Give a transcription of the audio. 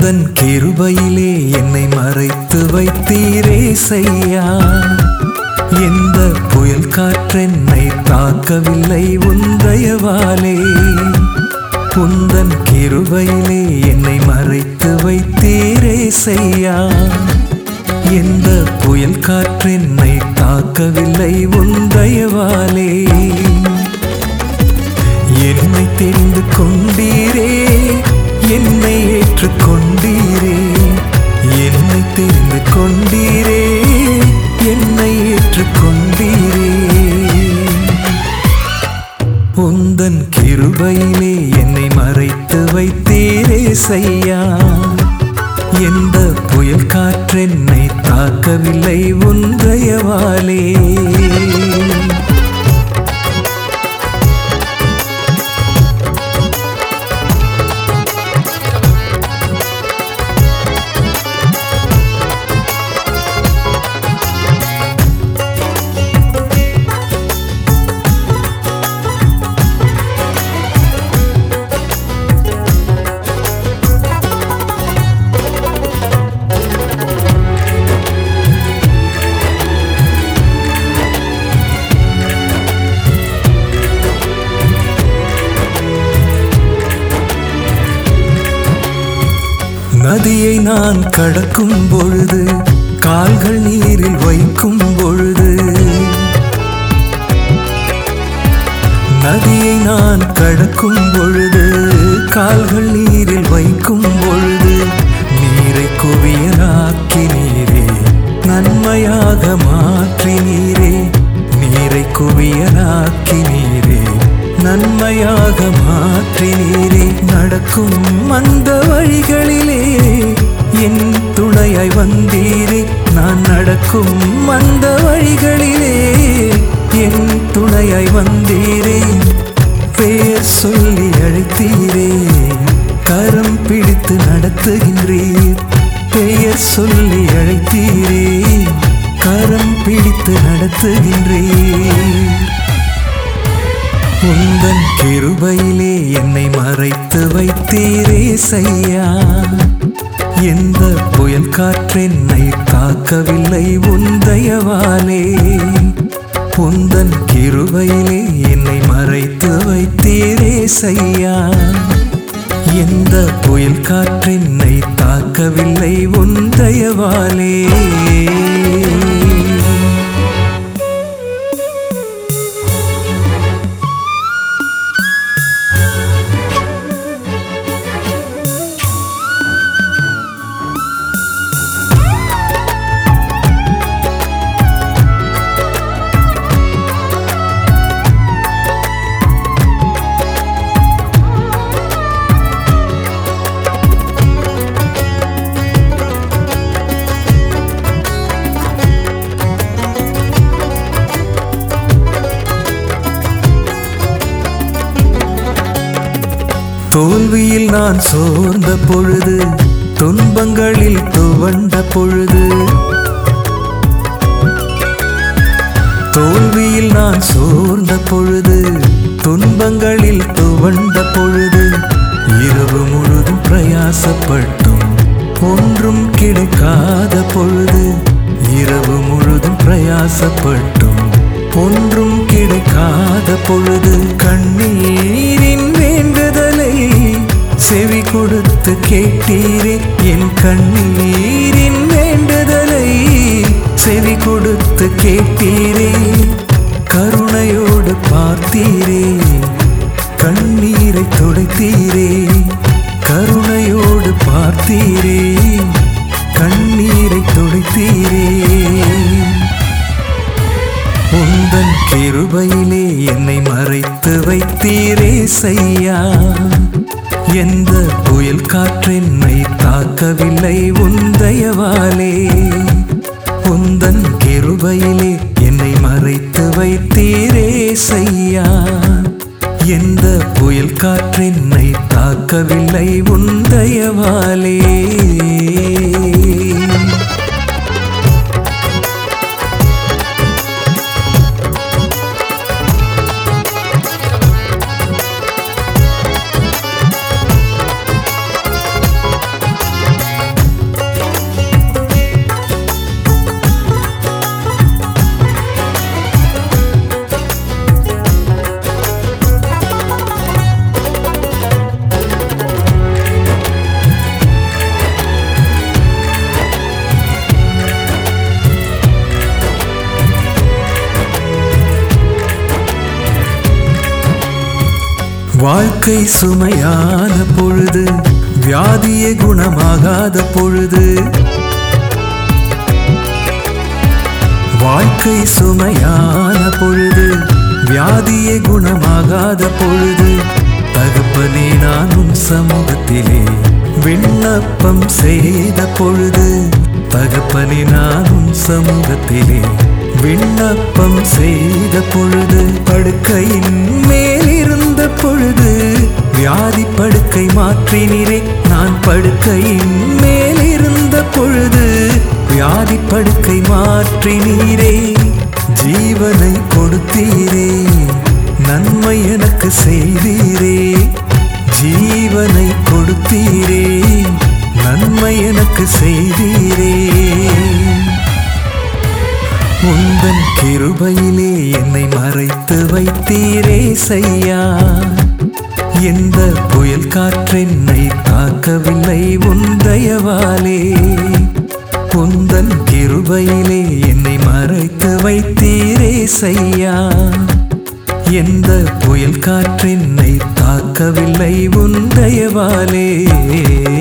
உந்தன் கிருபையிலே என்னை மறைத்து வைத்தீரே செய்யா எந்த புயல் காற்றென்னை தாக்கவில்லை உந்தயவாலே உந்தன் கிருபையிலே என்னை மறைத்து வைத்தீரே செய்யா எந்த புயல் காற்றென்னை தாக்கவில்லை உந்தயவாலே என்னை தெரிந்து கொண்டீரே என்னை ஏற்றுக்கொண்டீரே என்னை தெரிந்து கொண்டீரே என்னை ஏற்றுக்கொண்டீரே உந்தன் கிருபையிலே என்னை மறைத்து வைத்தீரே செய்யா எந்த புயல் காற்றென்னை தாக்கவில்லை உந்தயவாலே நதியை நான் கடக்கும் பொழுது கால்கள் நீரில் வைக்கும் பொழுது நதியை நான் கடக்கும் பொழுது கால்கள் நீரில் வைக்கும் பொழுது நீரை குவியலாக்கி நீரே நன்மையாக மாற்றி நீரே நீரை குவியலாக்கி நீரே நன்மையாக மாற்றி நீரே நடக்கும் அந்த வழிகளிலே என் துணையாய் வந்தீரே நான் நடக்கும் அந்த வழிகளிலே என் துணையாய் வந்தீரே பெயர் சொல்லி அழைத்தீரே கரம் பிடித்து நடத்துகின்றீர் பெயர் சொல்லி அழைத்தீரே கரம் பிடித்து நடத்துகின்றீர் உந்தன் கிருபையிலே என்னை மறைத்து வைத்தீரே செய்யா எந்த புயல் காற்றென்னை தாக்கவில்லை உந்தயவாலே உந்தன் கிருபையிலே என்னை மறைத்து வைத்தீரே செய்யா எந்த புயல் காற்றென்னை தாக்கவில்லை உந்தயவாலே தோல்வியில் நான் சோர்ந்த பொழுது துன்பங்களில் துவண்ட பொழுது தோல்வியில் நான் சோர்ந்த பொழுது துன்பங்களில் துவண்ட பொழுது இரவு முழுதும் பிரயாசப்பட்டும் ஒன்றும் கிடைக்காத பொழுது இரவு முழுதும் பிரயாசப்பட்டும் ஒன்றும் கிடைக்காத பொழுது கண்ணீரின் வேண்டுதலை செவி கொடுத்து கேட்டீரே என் கண்ணீரின் வேண்டுதலை செவி கொடுத்து கேட்டீரே கருணையோடு பார்த்தீரே கண்ணீரை துடைத்தீரே கருணையோடு பார்த்தீரே கண்ணீரை துடைத்தீரே உந்தன் கிருபையிலே என்னை மறைத்து வைத்தீரே செய்யா எந்த புயல் காற்றென்னை தாக்கவில்லை உந்தயவாலே உந்தன் கிருபையிலே என்னை மறைத்து வைத்தீரே செய்யா எந்த புயல் காற்றென்னை தாக்கவில்லை உந்தயவாலே வாழ்க்கை சுமையான பொழுது வியாதியே குணமாகாத பொழுது வாழ்க்கை சுமையான பொழுது வியாதியே குணமாகாத பொழுது தகப்பனே நான் உன் சமூகத்திலே விண்ணப்பம் செய்த பொழுது தகப்பனே நான் உன் சமூகத்திலே விண்ணப்பம் செய்த பொழுது படுக்கையின் மேலிருந்த பொழுது வியாதி படுக்கை மாற்றினீரே நான் படுக்கையின் மேலிருந்த பொழுது வியாதி படுக்கை மாற்றினீரே ஜீவனை கொடுத்தீரே நன்மை எனக்கு செய்தீரே ஜீவனை கொடுத்தீரே நன்மை எனக்கு செய்தீரே உந்தன் கிருபையிலே என்னை மறைத்து வைத்தீரே செய்யா எந்த புயல் காற்றென்னை தாக்கவில்லை உன் தயவாலே உந்தன் கிருபையிலே என்னை மறைத்து வைத்தீரே செய்யா எந்த புயல் காற்றென்னை தாக்கவில்லை உன் தயவாலே